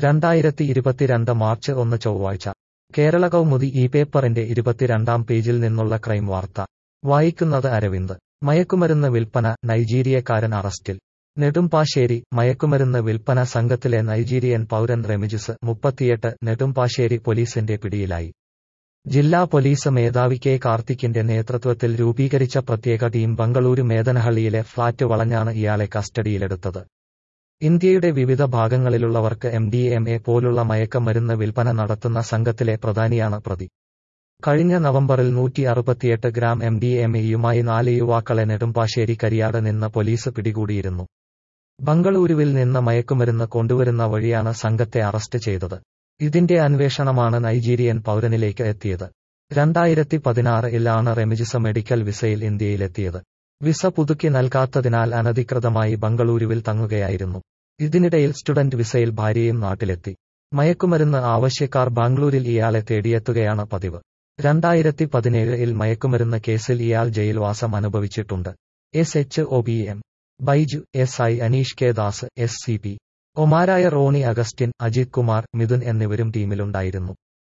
രണ്ടായിരത്തി ഇരുപത്തിരണ്ട് മാർച്ച് ഒന്ന് ചൊവ്വാഴ്ച കേരള കൗമുദി ഈ പേപ്പറിന്റെ ഇരുപത്തിരണ്ടാം പേജിൽ നിന്നുള്ള ക്രൈം വാർത്ത വായിക്കുന്നത് അരവിന്ദ് മയക്കുമരുന്ന് വിൽപ്പന നൈജീരിയക്കാരൻ അറസ്റ്റിൽ നെടുമ്പാശ്ശേരി മയക്കുമരുന്ന് വിൽപ്പന സംഘത്തിലെ നൈജീരിയൻ പൗരൻ റെമിജിസ് മുപ്പത്തിയെട്ട് നെടുമ്പാശ്ശേരി പോലീസിന്റെ പിടിയിലായി ജില്ലാ പോലീസ് മേധാവി കെ കാർത്തിക്കിന്റെ നേതൃത്വത്തിൽ രൂപീകരിച്ച പ്രത്യേക ടീം ബംഗളൂരു മേദനഹള്ളിയിലെ ഫ്ളാറ്റ് വളഞ്ഞാണ് ഇയാളെ കസ്റ്റഡിയിലെടുത്തത് ഇന്ത്യയുടെ വിവിധ ഭാഗങ്ങളിലുള്ളവർക്ക് എം ഡി എം എ പോലുള്ള മയക്കമരുന്ന് വിൽപ്പന നടത്തുന്ന സംഘത്തിലെ പ്രധാനിയാണ് പ്രതി കഴിഞ്ഞ നവംബറിൽ നൂറ്റി അറുപത്തിയെട്ട് ഗ്രാം എം ഡി എം എയുമായി നാല് യുവാക്കളെ നെടുമ്പാശ്ശേരി കരിയാട് നിന്ന് പോലീസ് പിടികൂടിയിരുന്നു ബംഗളൂരുവിൽ നിന്ന് മയക്കുമരുന്ന് കൊണ്ടുവരുന്ന വഴിയാണ് സംഘത്തെ അറസ്റ്റ് ചെയ്തത് ഇതിന്റെ അന്വേഷണമാണ് നൈജീരിയൻ പൗരനിലേക്ക് എത്തിയത് രണ്ടായിരത്തി പതിനാറിലാണ് റെമിജിസ മെഡിക്കൽ വിസയിൽ ഇന്ത്യയിലെത്തിയത് വിസ പുതുക്കി നൽകാത്തതിനാൽ അനധികൃതമായി ബംഗളൂരുവിൽ തങ്ങുകയായിരുന്നു ഇതിനിടയിൽ സ്റ്റുഡന്റ് വിസയിൽ ഭാര്യയും നാട്ടിലെത്തി മയക്കുമരുന്ന് ആവശ്യക്കാർ ബാംഗ്ലൂരിൽ ഇയാളെ തേടിയെത്തുകയാണ് പതിവ് രണ്ടായിരത്തി പതിനേഴിൽ മയക്കുമരുന്ന് കേസിൽ ഇയാൾ ജയിൽവാസം അനുഭവിച്ചിട്ടുണ്ട് S H O B M Baiju S I Aneesh K Das S C P ഒമാരായ റോണി അഗസ്റ്റിൻ അജിത് കുമാർ മിഥുൻ എന്നിവരും ടീമിലുണ്ടായിരുന്നു